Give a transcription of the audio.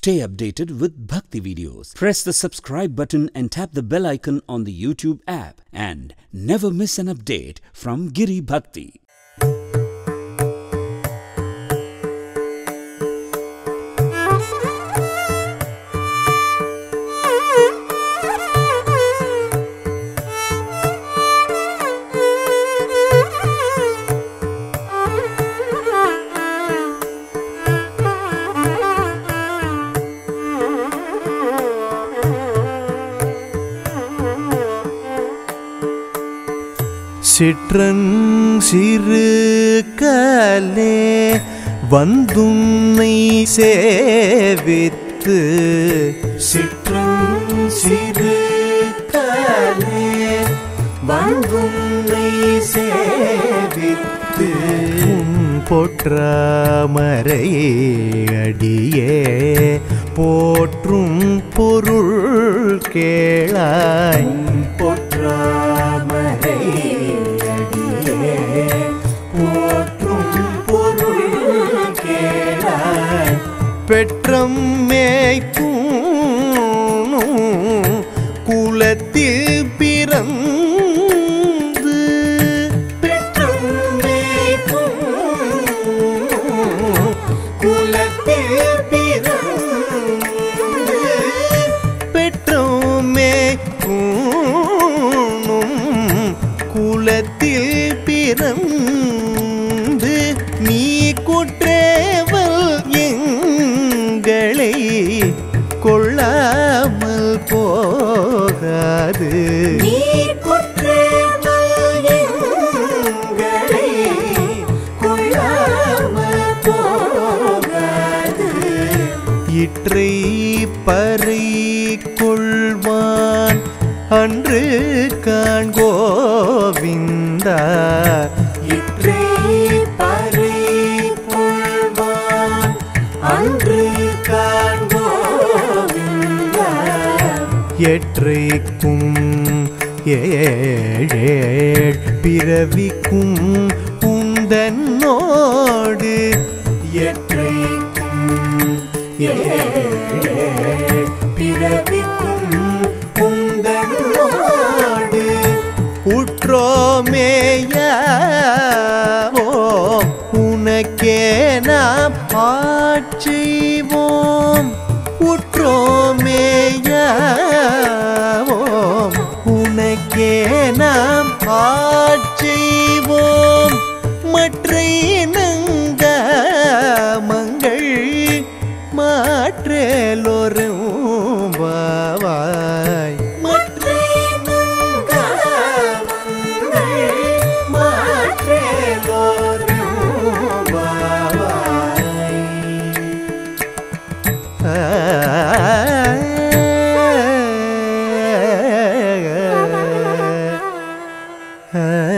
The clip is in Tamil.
Stay updated with Bhakti videos. Press the subscribe button and tap the bell icon on the YouTube app and never miss an update from Giri Bhakti. சிற்றன் சிறு கலே வந்துன்னை சேவித்து சிற்றன் சிறு கலே வந்துன்னை சேவித்து உன் பொற்றாமரை அடியே போற்றும் பொருள் கேளாய் பொற்றாமரை அடியே போற்றும் பொருள் கேளாய் பெற்றம் மேய்க்கும் குலத்தில் பிறந்து பெற்றம் மேய்க்கும் குலத்தில் பிறந்து பெற்றோமே கூணும் குலத்தில் பிறந்து நீ குற்றேவல் எங்களை கொள்ளாமல் போகாது நீர் குற்றங்கள் எங்களை கொள்ளாமல் போகாது. இற்றை பறை கொள்வான் அன்று காண்கோவிந்தா இற்றே பறை கொள்வான் அன்று காண்போவிந்தா. எற்றைக்கும் ஏழேழ் பிறவிக்கும் உந்தன்னோடு எற்றைக்கும் ஏழேழ் பிறவிக்கும் உந்தன்னோடு உற்றோமேயாவோம் உனக்கே நாம் ஆட்சிவோம் உற்றோமேயாவோம் உனக்கே நாம் ஆட்சிவோம் மற்ற நங்கமங்கள் மாற்றலொரும் வாவாய் மற்றை நங்காமங்கள் மாற்றலோரும் வாவாய். ஆ